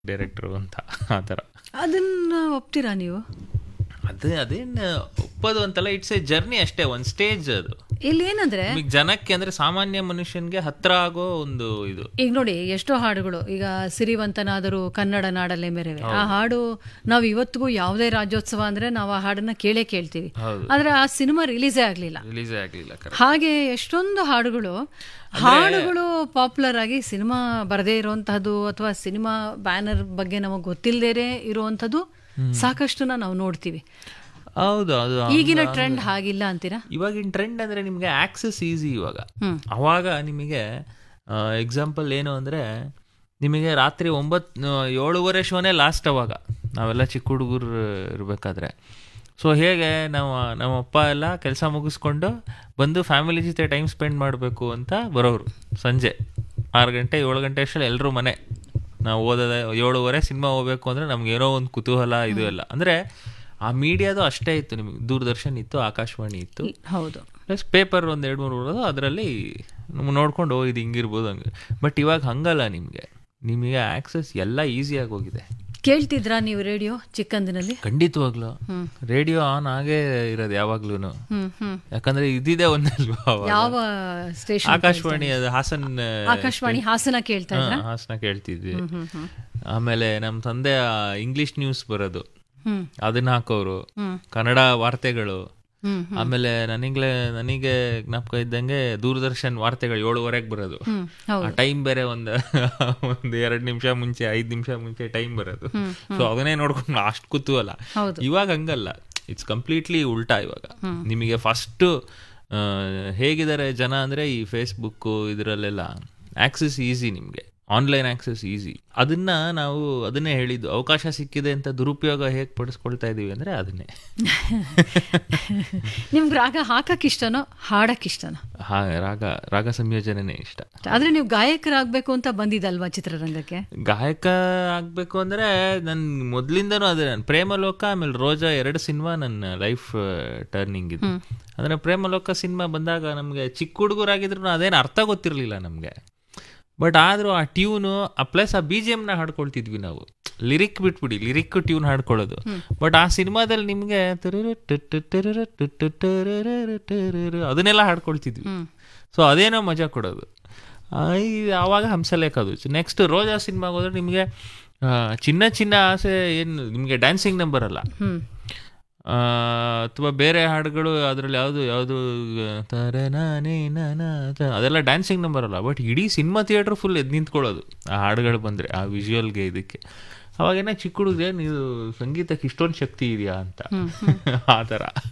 ಡೈರೆಕ್ಟ್ರು ಅಂತ ಆ ಥರ ಅದನ್ನ ಒಪ್ತೀರಾ ನೀವು ಅದೇ ಅದೇನು ಒಪ್ಪೋದು ಅಂತಲ್ಲ ಇಟ್ಸ್ ಎ ಜರ್ನಿ ಅಷ್ಟೇ ಒಂದು ಸ್ಟೇಜ್ ಅದು ಇಲ್ಲಿ ಏನಂದ್ರೆ ನಿಮಗೆ ಜನಕ್ಕೆ ಅಂದ್ರೆ ಸಾಮಾನ್ಯ ಮನುಷ್ಯನ್ಗೆ ಹತ್ರ ಆಗೋ ಒಂದು ಇದು ಈಗ ನೋಡಿ ಎಷ್ಟೋ ಹಾಡುಗಳು ಈಗ ಸಿರಿವಂತನಾದರೂ ಕನ್ನಡ ನಾಡಲ್ಲೇ ಮೆರೆವೆ ಆ ಹಾಡು ನಾವು ಇವತ್ತಿಗೂ ಯಾವುದೇ ರಾಜ್ಯೋತ್ಸವ ಅಂದ್ರೆ ನಾವು ಆ ಹಾಡನ್ನ ಕೇಳೇ ಕೇಳ್ತೀವಿ ಹೌದು. ಆದ್ರೆ ಆ ಸಿನಿಮಾ ರಿಲೀಸೇ ಆಗ್ಲಿಲ್ಲ ರಿಲೀಸೇ ಆಗಲಿಲ್ಲ ಹಾಗೆ ಎಷ್ಟೊಂದು ಹಾಡುಗಳು ಹಾಡುಗಳು ಪಾಪ್ಯುಲರ್ ಆಗಿ ಸಿನಿಮಾ ಬರದೇ ಇರುವಂತಹದ್ದು ಅಥವಾ ಸಿನಿಮಾ ಬ್ಯಾನರ್ ಬಗ್ಗೆ ನಮಗೆ ಗೊತ್ತಿಲ್ಲದೇ ಇರುವಂತದ್ದು ಸಾಕಷ್ಟುನ ನಾವು ನೋಡ್ತೀವಿ ಹೌದು ಅದು ಈಗಿನ ಟ್ರೆಂಡ್ ಹಾಗಿಲ್ಲ ಅಂತೀರಾ ಇವಾಗಿನ ಟ್ರೆಂಡ್ ಅಂದ್ರೆ ನಿಮಗೆ ಆಕ್ಸೆಸ್ ಈಸಿ ಇವಾಗ ಹ್ಮ್. ಅವಾಗ ನಿಮಗೆ ಎಕ್ಸಾಂಪಲ್ ಏನು ಅಂದ್ರೆ ನಿಮಗೆ ರಾತ್ರಿ ಒಂಬತ್ತು ಏಳುವರೆ ಶೋನೇ ಲಾಸ್ಟ್ ಅವಾಗ ನಾವೆಲ್ಲ ಚಿಕ್ಕ ಹುಡುಗರು ಇರಬೇಕಾದ್ರೆ ಸೊ ಹೇಗೆ ನಾವು ನಮ್ಮಪ್ಪ ಎಲ್ಲ ಕೆಲಸ ಮುಗಿಸ್ಕೊಂಡು ಬಂದು ಫ್ಯಾಮಿಲಿ ಜೊತೆ ಟೈಮ್ ಸ್ಪೆಂಡ್ ಮಾಡಬೇಕು ಅಂತ ಬರೋರು ಸಂಜೆ ಆರು ಗಂಟೆ ಏಳು ಗಂಟೆ ಅಷ್ಟರಲ್ಲಿ ಎಲ್ಲರೂ ಮನೆ ನಾವು ಓದೋದ ಏಳುವರೆ ಸಿನಿಮಾ ಹೋಗ್ಬೇಕು ಅಂದರೆ ನಮ್ಗೆ ಏನೋ ಒಂದು ಕುತೂಹಲ ಇದು ಎಲ್ಲ ಅಂದರೆ ಆ ಮೀಡಿಯಾದು ಅಷ್ಟೇ ಇತ್ತು ನಿಮಗೆ ದೂರದರ್ಶನ್ ಇತ್ತು ಆಕಾಶವಾಣಿ ಇತ್ತು ಹೌದು ಪ್ಲಸ್ ಪೇಪರ್ ಒಂದು ಎರಡು ಮೂರು ಬರೋದು ಅದರಲ್ಲಿ ನೋಡ್ಕೊಂಡು ಓ ಇದು ಹಿಂಗಿರ್ಬೋದು ಹಂಗೆ ಬಟ್ ಇವಾಗ ಹಂಗಲ್ಲ ನಿಮಗೆ ನಿಮಗೆ ಆಕ್ಸೆಸ್ ಎಲ್ಲ ಈಸಿಯಾಗಿ ಹೋಗಿದೆ ಕೇಳ್ತಿದ್ರಾ ನೀವು ರೇಡಿಯೋ ಚಿಕ್ಕಂದಿನಲ್ಲಿ ಖಂಡಿತವಾಗ್ಲು ಹ್ಮ್. ರೇಡಿಯೋ ಆನ್ ಆಗೇ ಇರೋದು ಯಾವಾಗ್ಲೂ ಹ್ಮ್ ಹ್ಮ್ ಯಾಕಂದ್ರೆ ಇದಿದೆ ಒಂದಲ್ವಾ ಅವಾಗ. ಯಾವ ಸ್ಟೇಷನ್ ಆಕಾಶವಾಣಿ ಅದು ಹಾಸನ್ ಆಕಾಶವಾಣಿ ಹಾಸನ ಕೇಳ್ತಾ ಇದ್ರ ಹಾ, ಹಾಸನ ಕೇಳ್ತಿದ್ವಿ ಹ್ಮ್ ಹ್ಮ್ ಆಮೇಲೆ ನಮ್ಮ ತಂದೆ ಇಂಗ್ಲಿಷ್ ನ್ಯೂಸ್ ಬರೋದು ಹ್ಮ್ ಅದನ್ನ ಹಾಕೋರು ಹ್ಮ್ ಕನ್ನಡ ವಾರ್ತೆಗಳು ಹ್ಮ್ ಆಮೇಲೆ ನನಗೆ ನನಗೆ ಜ್ಞಾಪಕ ಇದ್ದಂಗೆ ದೂರದರ್ಶನ್ ವಾರ್ತೆಗಳು ಏಳುವರೆಗೆ ಬರೋದು ಹ್ಮ್ ಹೌದು ಆ ಟೈಮ್ ಬೇರೆ ಒಂದು ಒಂದು ಎರಡು ನಿಮಿಷ ಮುಂಚೆ ಐದು ನಿಮಿಷ ಮುಂಚೆ ಟೈಮ್ ಬರೋದು ಸೊ ಅದನ್ನೇ ನೋಡ್ಕೊಂಡು ಅಷ್ಟು ಕುತೂಹಲ ಹೌದು ಇವಾಗ ಹಂಗಲ್ಲ ಇಟ್ಸ್ ಕಂಪ್ಲೀಟ್ಲಿ ಉಲ್ಟಾ ಇವಾಗ ನಿಮಗೆ ಫಸ್ಟು ಹೇಗಿದ್ದಾರೆ ಜನ ಅಂದರೆ ಈ ಫೇಸ್ಬುಕ್ಕು ಇದರಲ್ಲೆಲ್ಲ ಆಕ್ಸೆಸ್ ಈಸಿ ನಿಮಗೆ ಆನ್ಲೈನ್ ಆಕ್ಸೆಸ್ ಈಸಿ ಅದನ್ನ ನಾವು ಅದನ್ನೇ ಹೇಳಿದ್ದು ಅವಕಾಶ ಸಿಕ್ಕಿದೆ ಅಂತ ದುರುಪಯೋಗ ಹೇಗೆ ಪಡಿಸ್ಕೊಳ್ತಾ ಇದೀವಿ ಅಂದರೆ ಅದನ್ನೇ ನಿಮ್ಗೆ ರಾಗ ಹಾಕಕ್ ಇಷ್ಟನೋ ಹಾಡಕ್ ಇಷ್ಟನೋ ಹಾ ರಾಗ ರಾಗ ಸಂಯೋಜನೆನೇ ಇಷ್ಟ ಆದ್ರೆ ನೀವು ಗಾಯಕರಾಗ್ಬೇಕು ಅಂತ ಬಂದಿದ್ದಲ್ವಾ ಚಿತ್ರರಂಗಕ್ಕೆ ಗಾಯಕ ಆಗ್ಬೇಕು ಅಂದ್ರೆ ನನ್ ಮೊದ್ಲಿಂದನೂ ಅದೇ ನನ್ ಪ್ರೇಮಲೋಕ ಆಮೇಲೆ ರೋಜಾ ಎರಡು ಸಿನಿಮಾ ನನ್ನ ಲೈಫ್ ಟರ್ನಿಂಗ್ ಇದು ಅಂದ್ರೆ ಪ್ರೇಮಲೋಕ ಸಿನಿಮಾ ಬಂದಾಗ ನಮ್ಗೆ ಚಿಕ್ಕ ಹುಡುಗರಾಗಿದ್ರು ಅದೇನು ಅರ್ಥ ಗೊತ್ತಿರಲಿಲ್ಲ ನಮ್ಗೆ ಬಟ್ ಆದ್ರೂ ಆ ಟ್ಯೂನು ಆ ಪ್ಲಸ್ ಆ ಬಿ ಜಿ ಎಮ್ನ ಹಾಡ್ಕೊಳ್ತಿದ್ವಿ ನಾವು ಲಿರಿಕ್ ಬಿಟ್ಬಿಡಿ ಲಿರಿಕ್ ಟ್ಯೂನ್ ಹಾಡ್ಕೊಳ್ಳೋದು ಬಟ್ ಆ ಸಿನಿಮಾದಲ್ಲಿ ನಿಮ್ಗೆ ತುರುರು ಟುಟ್ಟು ತುರುರು ಟುಟ್ಟು ತುರುರು ತುರುರು ಅದನ್ನೆಲ್ಲ ಹಾಡ್ಕೊಳ್ತಿದ್ವಿ ಸೊ ಅದೇನೋ ಮಜಾ ಕೊಡೋದು ಆ, ಈ ಆವಾಗ ಹಂಸಲೇಖ ಅದು ನೆಕ್ಸ್ಟ್ ರೋಜಾ ಸಿನಿಮಾಗೆ ಹೋದ್ರೆ ನಿಮಗೆ ಚಿನ್ನ ಚಿನ್ನ ಆಸೆ ಏನು ನಿಮಗೆ ಡ್ಯಾನ್ಸಿಂಗ್ ನಂಬರ್ ಅಲ್ಲ ಹ್ಮ್ ಅಥವಾ ಬೇರೆ ಹಾಡುಗಳು ಅದರಲ್ಲಿ ಯಾವುದು ಯಾವುದು ತರನಾನೇ ನಾನ ತ- ಅದೆಲ್ಲ ಡ್ಯಾನ್ಸಿಂಗ್ ನಂಬರ್ ಅಲ್ಲ ಬಟ್ ಇಡೀ ಸಿನಿಮಾ ಥಿಯೇಟ್ರ್ ಫುಲ್ ಎದ್ದು ನಿಂತ್ಕೊಳ್ಳೋದು ಆ ಹಾಡುಗಳು ಬಂದರೆ ಆ ವಿಜುವಲ್ಗೆ ಇದಕ್ಕೆ ಅವಾಗೇನ ಚಿಕ್ಕ ಹುಡುಗ್ರೆ ನೀವು ಸಂಗೀತಕ್ಕೆ ಇಷ್ಟೊಂದು ಶಕ್ತಿ ಇದೆಯಾ ಅಂತ ಆ ಥರ